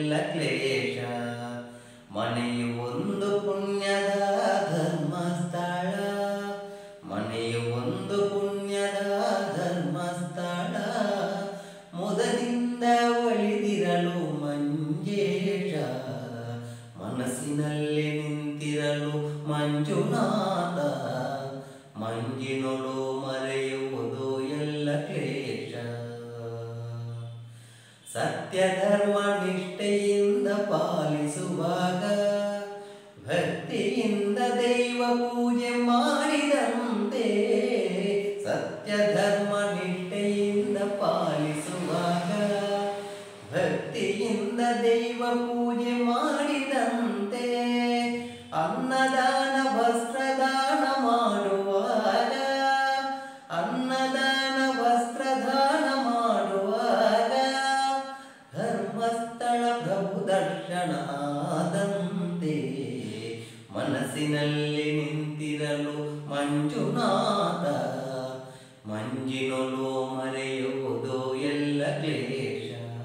ಎಲ್ಲ ಕ್ಲೇಶ ಮನೆಯು ಒಂದು ಪುಣ್ಯದ ಧರ್ಮಸ್ಥಳ ಮನೆಯು ಒಂದು ಪುಣ್ಯದ ಧರ್ಮಸ್ಥಳ ಮುದದಿಂದ ಒಳಿದಿರಲು ಮಂಜೇಶ ಮನಸ್ಸಿನಲ್ಲಿ ನಿಂತಿರಲು ಮಂಜುನಾಥ ಮಂಜಿನೊಳು ಮರೆಯುವುದು ಎಲ್ಲ ಕ್ಲೇಶ ಸತ್ಯ ಧರ್ಮ ನಿಷ್ಠೆಯಿಂದ ಪಾಲಿಸುವಾಗ ಭಕ್ತಿಯಿಂದ ದೈವ ಪೂಜೆ ಮಾಡಿದಂತೆ ಸತ್ಯ ಧರ್ಮ ನಿಷ್ಠೆಯಿಂದ ಪಾಲಿಸುವಾಗ ಭಕ್ತಿಯಿಂದ ದೈವ ಪೂಜೆ ಮಾಡಿದಂತೆ ಅನ್ನದಾನ ವಸ್ತ್ರದಾನ ಮಾಡುವಾಗ ಅನ್ನದಾನ ವಸ್ತ್ರದಾನ ಮಾಡುವಾಗ ಧರ್ಮಸ್ಥಳ ಪ್ರಭು ದರ್ಶನ ಆದಂತೆ ಮನಸ್ಸಿನಲ್ಲಿ ನಿಂತಿರಲು ಮಂಜುನಾಥ ಮಂಜಿನೊಳು ಮರೆಯುವುದು ಎಲ್ಲ ಕ್ಲೇಶ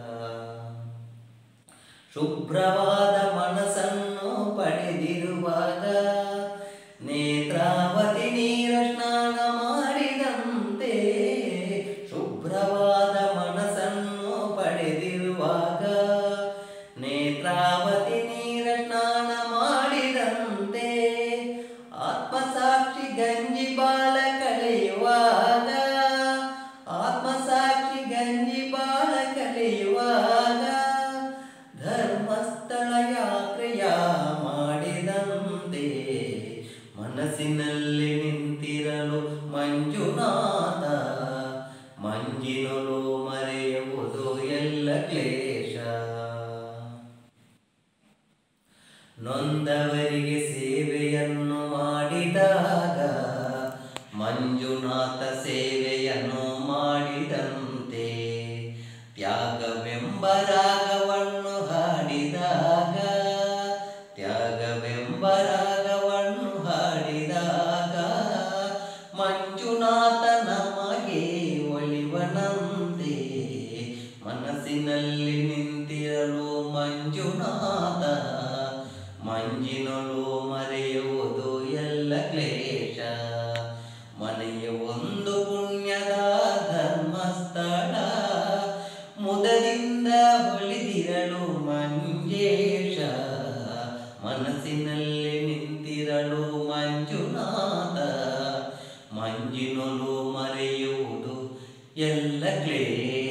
ಶುಭ್ರವಾದ ಮನಸ್ಸನ್ನು ಪಡೆದಿರುವಾಗ ನೇತ್ರಾವತಿ ನೀರ ಸ್ನಾನ ಮಾಡಿದಂತೆ ಶುಭ್ರವಾದ ಮನಸ್ಸನ್ನು ಪಡೆದಿರುವಾಗ ನೇತ್ರಾವತಿ ನೀರ ಸ್ನಾನ ಮಾಡಿದಂತೆ ಆತ್ಮಸಾಕ್ಷಿ ಗಂಜಿ ಬಾಲ ಕಳೆಯುವಾಗ ಆತ್ಮಸಾಕ್ಷಿ ಗಂಜಿ ಬಾಲ ಕಳೆಯುವಾಗ ಧರ್ಮಸ್ಥಳ ಯಾತ್ರೆಯ ಮಾಡಿದಂತೆ ಮನಸ್ಸಿನಲ್ಲಿ ನಿಂತಿರಲು ಮಂಜುನಾಥ ಮಂಜಿನೊಳು ಮರೆಯುವುದು ಎಲ್ಲ ಕ್ಲೇಶ ನೊಂದವರಿಗೆ ಸೇವೆಯನ್ನು ಮಾಡಿದಾಗ ಮಂಜುನಾಥ ಸೇವೆಯನ್ನು ಮಾಡಿದಂತೆ ತ್ಯಾಗವೆಂಬ ರಾಗವನ್ನು ಹಾಡಿದಾಗ ತ್ಯಾಗವೆಂಬ ರಾಗವನ್ನು ಹಾಡಿದಾಗ ಮಂಜುನಾಥ ನಮಗೆ ಒಲಿವನಂತೆ ಮನಸ್ಸಿನಲ್ಲಿ ನಿಂತಿರಲು ಮಂಜುನಾಥ ಮಂಜಿನೊಳು ಮರೆಯುವುದು ಎಲ್ಲ ಕ್ಲೇಶ ಮನೆಯ ಒಂದು ಪುಣ್ಯದ ಧರ್ಮಸ್ಥಳ ಮುದದಿಂದ ಹೊಳಿದಿರಲು ಮಂಜೇಶ ಮನಸ್ಸಿನಲ್ಲಿ ನಿಂತಿರಲು ಮಂಜುನಾಥ ಮಂಜಿನೊಳು ಮರೆಯುವುದು ಎಲ್ಲ ಕ್ಲೇಶ